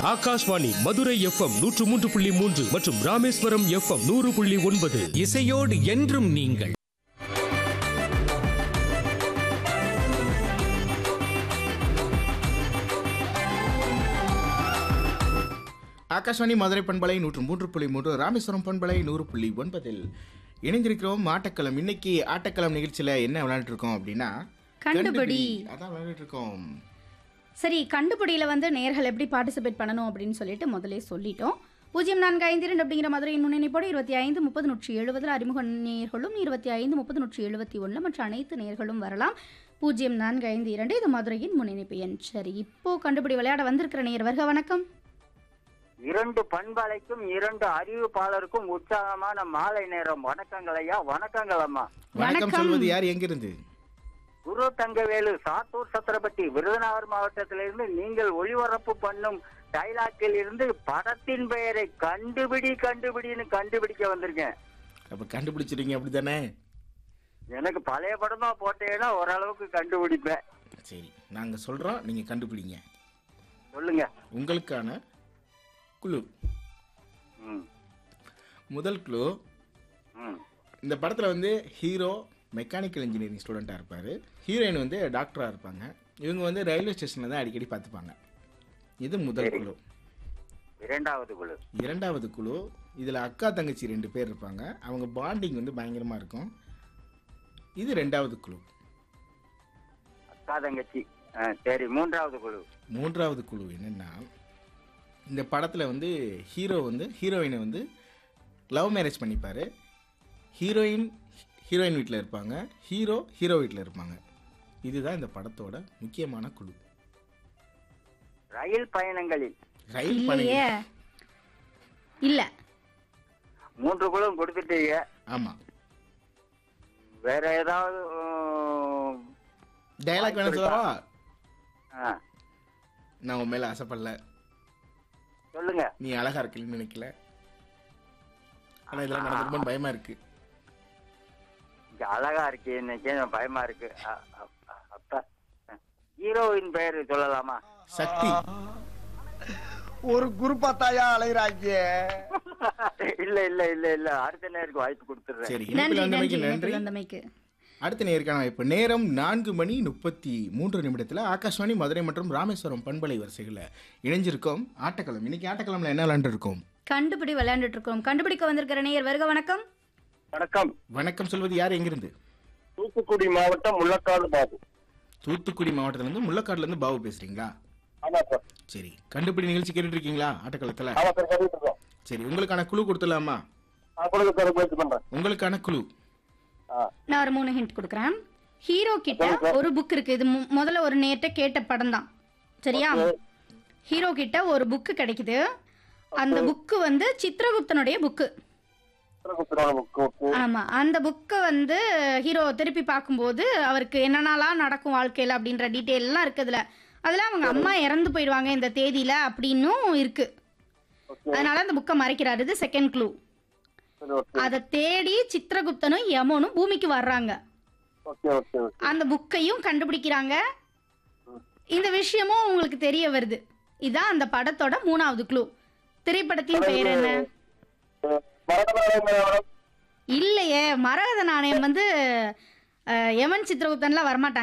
Akashvani Madurai FM நூற்று மூன்று புள்ளி மூன்று மற்றும் ராமேஸ்வரம் எஃப்எம் நூறு புள்ளி ஒன்பது இசையோடு என்றும் நீங்கள் ஆகாஷ்வாணி மதுரை பண்பலை நூற்று மூன்று புள்ளி மூன்று ராமேஸ்வரம் பண்பலை நூறு புள்ளி ஒன்பதில் இணைந்திருக்கிறோம் ஆட்டக்களம் இன்னைக்கு ஆட்டக்களம் நிகழ்ச்சியில் என்ன விளையாண்டுட்டு இருக்கோம் அப்படின்னா கண்டுபிடி. அதான் விளையாண்டுட்டு இருக்கோம் சரி கண்டுபிடியில் வந்து நேர்கள் எப்படி பார்ட்டிசிபேட் பண்ணணும் அப்படின்னு சொல்லிட்டு முதலே சொல்லிட்டோம் பூஜ்ஜியம் நான்கு ஐந்து இரண்டு அப்படிங்கிற மதுரையின் முன்னணிப்போடு இருபத்தி ஐந்து முப்பது நூற்றி எழுபதில் அறிமுக நேர்களும் இருபத்தி ஐந்து முப்பது நூற்றி எழுபத்தி ஒன்று மற்ற அனைத்து நேர்களும் வரலாம் பூஜ்ஜியம் நான்கு ஐந்து இரண்டு இது மதுரையின் முன்னணிப்பு எண் சரி இப்போ கண்டுபிடி விளையாட வந்திருக்கிற நேர் வருக வணக்கம் இரண்டு பண்பலைக்கும் இரண்டு அறிவிப்பாளருக்கும் உற்சாகமான மாலை நேரம் வணக்கங்கள் ஐயா வணக்கங்கள் அம்மா வணக்கம் வணக்கம். சொல்வது யார் எங்கிருந்து குரு தங்கவேலு சாத்தூர் சத்திரப்பட்டி விருதுநகர் மாவட்டத்திலிருந்து நீங்கள் ஒளிபரப்பு பண்ணும் டைலாக்கில் இருந்து படத்தின் பெயரை கண்டுபிடி கண்டுபிடின்னு கண்டுபிடிக்க வந்திருக்கேன் அப்போ கண்டுபிடிச்சிருங்க அப்படி தானே எனக்கு பழைய படமா போட்டேன்னா ஓரளவுக்கு கண்டுபிடிப்பேன் சரி நாங்கள் சொல்கிறோம் நீங்கள் கண்டுபிடிங்க சொல்லுங்க உங்களுக்கான குழு ம் முதல் குழு ம் இந்த படத்தில் வந்து ஹீரோ மெக்கானிக்கல் இன்ஜினியரிங் ஸ்டூடெண்ட்டாக இருப்பார் ஹீரோயின் வந்து டாக்டராக இருப்பாங்க இவங்க வந்து ரயில்வே ஸ்டேஷனில் தான் அடிக்கடி பார்த்துப்பாங்க இது முதல் குழு இரண்டாவது குழு இரண்டாவது குழு இதில் அக்கா தங்கச்சி ரெண்டு பேர் இருப்பாங்க அவங்க பாண்டிங் வந்து பயங்கரமாக இருக்கும் இது ரெண்டாவது குழு அக்கா தங்கச்சி ஆ, சரி மூன்றாவது குழு மூன்றாவது குழு என்னென்னா இந்த படத்தில் வந்து ஹீரோ வந்து ஹீரோயினை வந்து லவ் மேரேஜ் பண்ணிப்பார் ஹீரோயின் ஹீரோயின் வீட்டில் இருப்பாங்க ஹீரோ ஹீரோ வீட்டில் இருப்பாங்க இதுதான் இந்த படத்தோட முக்கியமான குழு ரயில் பயணங்களில் ரயில் பணி இல்லையே இல்ல மூன்று குழுவும் கொடுத்துட்டீங்க ஆமாம் வேற ஏதாவது உம், டைலாக் வேணும் சொல்லவா ஆ, நான் உன் மேலே ஆசைப்படல சொல்லுங்க நீ அழகா இருக்கலன்னு நினைக்கல ஆனால் இதெல்லாம் எனக்கு ரொம்ப பயமா இருக்கு இங்க அழகா இருக்கு இன்னைக்கு எனக்கு பயமா இருக்கு அ- அ- அ- அப்ப ஹீரோயின் பெயர் சொல்லலாமா சக்தி ஒரு குரூப்பா தாயா அலைகிறாங்க இல்ல இல்ல இல்ல இல்ல அடுத்த நேருக்கு வாய்ப்பு கொடுத்துடுறேன் சரி நன்றி இனிப்பில் நன்றி வந்தமைக்கு நன்றி இணைப்பில் வந்தமைக்கு அடுத்த நேருக்கான வாய்ப்பு நேரம் நான்கு மணி முப்பத்தி மூன்று நிமிடத்தில் ஆகாஷ்வாணி மதுரை மற்றும் ராமேஸ்வரம் பண்பலை வரிசைகளில் இணைஞ்சிருக்கோம் ஆட்டக்களம் இன்னைக்கு ஆட்டக்களம்ல என்ன விளாண்டுருக்கோம் கண்டுபிடி விளையாண்டுட்டு இருக்கோம் கண்டுபிடிக்க வந்திருக்கிற நேயர் வருக வணக்கம் வணக்கம் வணக்கம் சொல்வது யார் எங்கிருந்து தூத்துக்குடி மாவட்டம் முள்ளக்காடு பாபு தூத்துக்குடி மாவட்டத்திலேருந்து முள்ளக்காடுலேருந்து பாபு பேசுறீங்களா ஆமா சார் சரி கண்டுபிடி நிகழ்ச்சி கேட்டுட்டு இருக்கீங்களா ஆட்டக்களத்தில் ஆமா சார் சொல்லிட்டு இருக்கோம் சரி உங்களுக்கான குழு கொடுத்துடலாமா நான் கொடுக்க சார் முயற்சி பண்றேன் உங்களுக்கான குழு ஆ நான் ஒரு மூணு ஹிண்ட் கொடுக்குறேன் ஹீரோ கிட்ட ஒரு புக் இருக்கு இது மு- முதல்ல ஒரு நேர்ட்ட கேட்ட படம் தான் சரியா ஹீரோ கிட்ட ஒரு புக்கு கிடைக்குது அந்த புக்கு வந்து சித்திரகுப்தனுடைய புக்கு சித்திரகுப்தனோட புக்கு ஓகே ஆமா அந்த புக்கை வந்து ஹீரோ திருப்பி பார்க்கும்போது அவருக்கு என்னென்னலாம் நடக்கும் வாழ்க்கையில அப்படின்ற டீட்டெயில் எல்லாம் இருக்குதுல அதுல அவங்க அம்மா இறந்து போயிடுவாங்க இந்த தேதியில அப்படின்னும் இருக்கு அதனால அந்த புக்கை மறைக்கிறாரு இது செகண்ட் க்ளூ சரி ஓகே அதை தேடி சித்திரகுப்தனும் யமனும் பூமிக்கு வர்றாங்க ஓகே ஓகே ஓகே அந்த புக்கையும் கண்டுபிடிக்கிறாங்க இந்த விஷயமும் உங்களுக்கு தெரிய வருது இதான் அந்த படத்தோட மூணாவது க்ளூ திரைப்படத்தின் பெயர் என்ன மரகத இல்லையே மரகத நாணயம் வந்து அஹ், யமன் சித்திரகுப்தன்லாம் வரமாட்டாங்க